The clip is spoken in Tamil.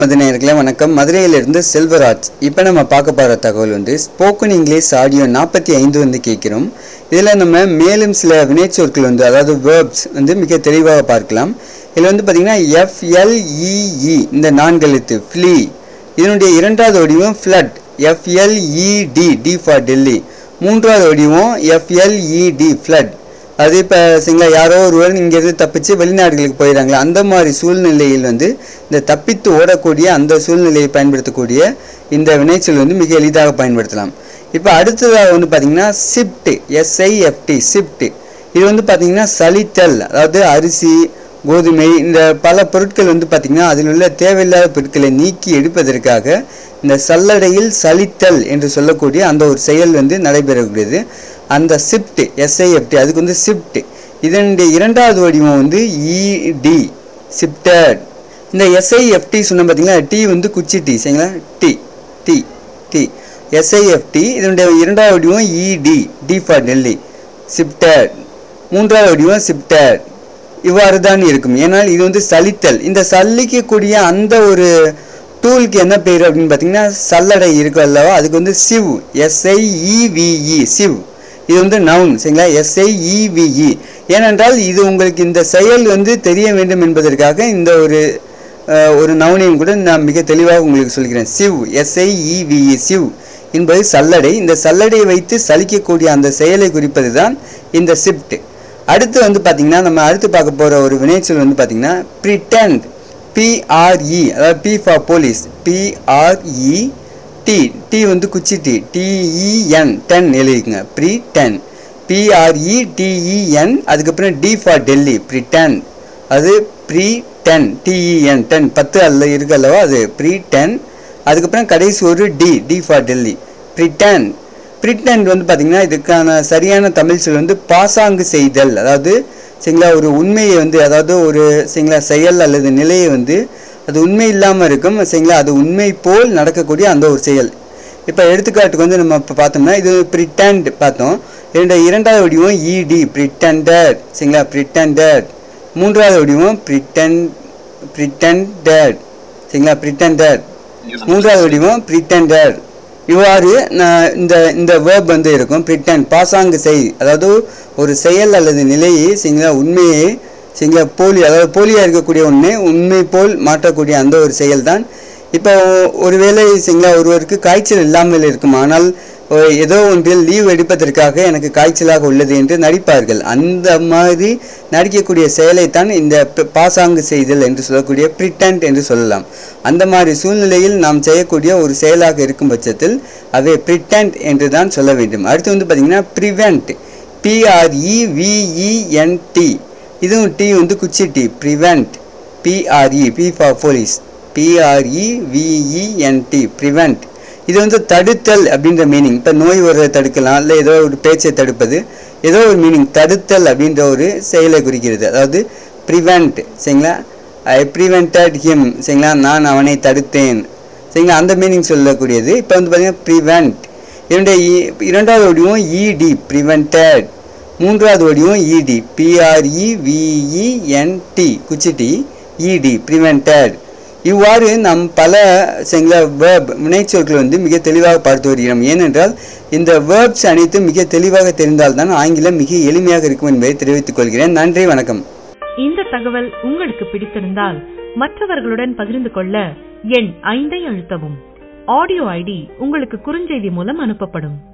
மது நேயர்களே வணக்கம் மதுரையிலிருந்து செல்வராஜ் இப்போ நம்ம பார்க்க போகிற தகவல் வந்து ஸ்போக்கன் இங்கிலீஷ் ஆடியோ நாற்பத்தி ஐந்து வந்து கேட்குறோம் இதில் நம்ம மேலும் சில வினைச்சொற்கள் வந்து அதாவது வேர்ப்ஸ் வந்து மிக தெளிவாக பார்க்கலாம் இதில் வந்து பார்த்திங்கன்னா எஃப்எல்இஇ இந்த நான்கு எழுத்து ஃப்ளீ இதனுடைய இரண்டாவது வடிவம் fled F L E D D for Delhi மூன்றாவது வடிவம் எஃப்எல்இடி ஃப்ளட் அது இப்போ சரிங்களா யாரோ ஒருவர் இங்கேருந்து தப்பிச்சு வெளிநாடுகளுக்கு போயிடறாங்களா அந்த மாதிரி சூழ்நிலையில் வந்து இந்த தப்பித்து ஓடக்கூடிய அந்த சூழ்நிலையை பயன்படுத்தக்கூடிய இந்த வினைச்சொல் வந்து மிக எளிதாக பயன்படுத்தலாம் இப்போ அடுத்ததாக வந்து பார்த்திங்கன்னா ஷிஃப்ட் எஸ்ஐஎஃப்டி ஷிஃப்ட் இது வந்து பார்த்திங்கன்னா சலித்தல் அதாவது அரிசி கோதுமை இந்த பல பொருட்கள் வந்து பார்த்திங்கன்னா அதில் உள்ள தேவையில்லாத பொருட்களை நீக்கி எடுப்பதற்காக இந்த சல்லடையில் சலித்தல் என்று சொல்லக்கூடிய அந்த ஒரு செயல் வந்து நடைபெறக்கூடியது அந்த ஷிஃப்ட் எஸ்ஐஎஃப்டி அதுக்கு வந்து ஷிஃப்ட் இதனுடைய இரண்டாவது வடிவம் வந்து இடி ஷிஃப்டட் இந்த எஸ்ஐஎஃப்டி சொன்ன பார்த்தீங்களா டி வந்து குச்சி டி சரிங்களா டி டி டி எஸ்ஐஎஃப்டி இதனுடைய இரண்டாவது வடிவம் இடி டி ஃபார் டெல்லி ஷிஃப்டட் மூன்றாவது வடிவம் ஷிஃப்டட் இவ்வாறு தான் இருக்கும் ஏன்னால் இது வந்து சலித்தல் இந்த சலிக்கக்கூடிய அந்த ஒரு டூலுக்கு என்ன பேர் அப்படின்னு பார்த்தீங்கன்னா சல்லடை இருக்கு அல்லவா அதுக்கு வந்து சிவ் எஸ்ஐஇவிஇ சிவ் இது வந்து நவுன் சரிங்களா எஸ்ஐஇவிஇ ஏனென்றால் இது உங்களுக்கு இந்த செயல் வந்து தெரிய வேண்டும் என்பதற்காக இந்த ஒரு அஹ், ஒரு நவுனையும் கூட நான் மிக தெளிவாக உங்களுக்கு சொல்கிறேன் சிவ் எஸ்ஐஇவிஇ சிவ் என்பது சல்லடை இந்த சல்லடையை வைத்து சலிக்கக்கூடிய அந்த செயலை குறிப்பது தான் இந்த ஷிஃப்ட் அடுத்து வந்து பார்த்தீங்கன்னா நம்ம அடுத்து பார்க்க போகிற ஒரு வினைச்சொல் வந்து பார்த்தீங்கன்னா ப்ரிட்டெண்ட் பிஆர்இ அதாவது P for police P R E T T வந்து குச்சி டி டிஇஎன் டென் எழுதிக்குங்க ப்ரீ டென் பிஆர்இ டிஇஎன் அதுக்கப்புறம் டி ஃபார் டெல்லி ப்ரிட்டன் அது ப்ரீ டென் டிஇஎன் டென் பத்து அல்ல இருக்கு அல்லவா அது ப்ரீ டென் அதுக்கப்புறம் கடைசி ஒரு T T for Delhi Britain Britain வந்து பார்த்திங்கன்னா இதுக்கான சரியான தமிழ் சொல் வந்து பாசாங்கு செய்தல் அதாவது சரிங்களா ஒரு உண்மையை வந்து அதாவது ஒரு சரிங்களா செயல் அல்லது நிலையை வந்து அது உண்மை இல்லாமல் இருக்கும் சரிங்களா அது உண்மை போல் நடக்கக்கூடிய அந்த ஒரு செயல் இப்போ எடுத்துக்காட்டுக்கு வந்து நம்ம இப்போ பார்த்தோம்னா இது ப்ரிட்டன்ட் பார்த்தோம் இரண்டு இரண்டாவது வடிவம் இடி ப்ரிட்டண்டட் சரிங்களா ப்ரிட்டண்டட் மூன்றாவது வடிவம் ப்ரிட்டன் ப்ரிட்டண்டட் சரிங்களா ப்ரிட்டண்டட் மூன்றாவது வடிவம் ப்ரிட்டண்டட் இவ்வாறு நான் இந்த இந்த வேர்ப் வந்து இருக்கும் ப்ரிட்டன் பாசாங்கு செய் அதாவது ஒரு செயல் அல்லது நிலையை சரிங்களா உண்மையை சரிங்களா போலி அதாவது போலியாக இருக்கக்கூடிய ஒன்று உண்மை போல் மாற்றக்கூடிய அந்த ஒரு செயல் தான் இப்போ ஒருவேளை சரிங்களா ஒருவருக்கு காய்ச்சல் இல்லாமல் இருக்கும் ஆனால் ஒ- ஏதோ ஒன்றில் லீவ் எடுப்பதற்காக எனக்கு காய்ச்சலாக உள்ளது என்று நடிப்பார்கள் அந்த மாதிரி நடிக்கக்கூடிய செயலைத்தான் இந்த ப- பாசாங்கு செய்தல் என்று சொல்லக்கூடிய பிரிட்டன்ட் என்று சொல்லலாம் அந்த மாதிரி சூழ்நிலையில் நாம் செய்யக்கூடிய ஒரு செயலாக இருக்கும் பட்சத்தில் அதை பிரிட்டன்ட் என்று தான் சொல்ல வேண்டும் அடுத்து வந்து பார்த்திங்கன்னா ப்ரிவெண்ட் பிஆர்இவிஇஎன்டி இதுவும் டி வந்து குச்சி D prevent BRE B for police பிஆர்இவிஇஎன்டி prevent இது வந்து தடுத்தல் அப்படின்ற மீனிங் இப்போ நோய் வர்றதை தடுக்கலாம் இல்லை ஏதோ ஒரு பேச்சை தடுப்பது ஏதோ ஒரு மீனிங் தடுத்தல் அப்படின்ற ஒரு செயலை குறிக்கிறது அதாவது ப்ரிவெண்ட் சரிங்களா ஐ ப்ரிவெண்டட் ஹிம் சரிங்களா நான் அவனை தடுத்தேன் சரிங்களா அந்த மீனிங் சொல்லக்கூடியது இப்போ வந்து பார்த்தீங்கன்னா ப்ரிவெண்ட் இரண்டு இரண்டாவது வடிவம் இடி ப்ரிவெண்டட் மூன்றாவது வடிவம் இடி பிஆர்இவிஇஎன்டி குச்சிட்டி இடி ப்ரிவெண்டட் இவ்வாறு நாம் பல சரிங்களா வேர்ப் வினைச்சொற்கள் வந்து மிக தெளிவாக பார்த்து வருகிறோம் ஏனென்றால் இந்த வேர்ப்ஸ் அனைத்தும் மிக தெளிவாக தெரிந்தால்தான் ஆங்கிலம் மிக எளிமையாக இருக்கும் என்பதை தெரிவித்துக் கொள்கிறேன் நன்றி வணக்கம் இந்த தகவல் உங்களுக்கு பிடித்திருந்தால் மற்றவர்களுடன் பகிர்ந்து கொள்ள எண் ஐந்தை அழுத்தவும் ஆடியோ ஐடி உங்களுக்கு குறுஞ்செய்தி மூலம் அனுப்பப்படும்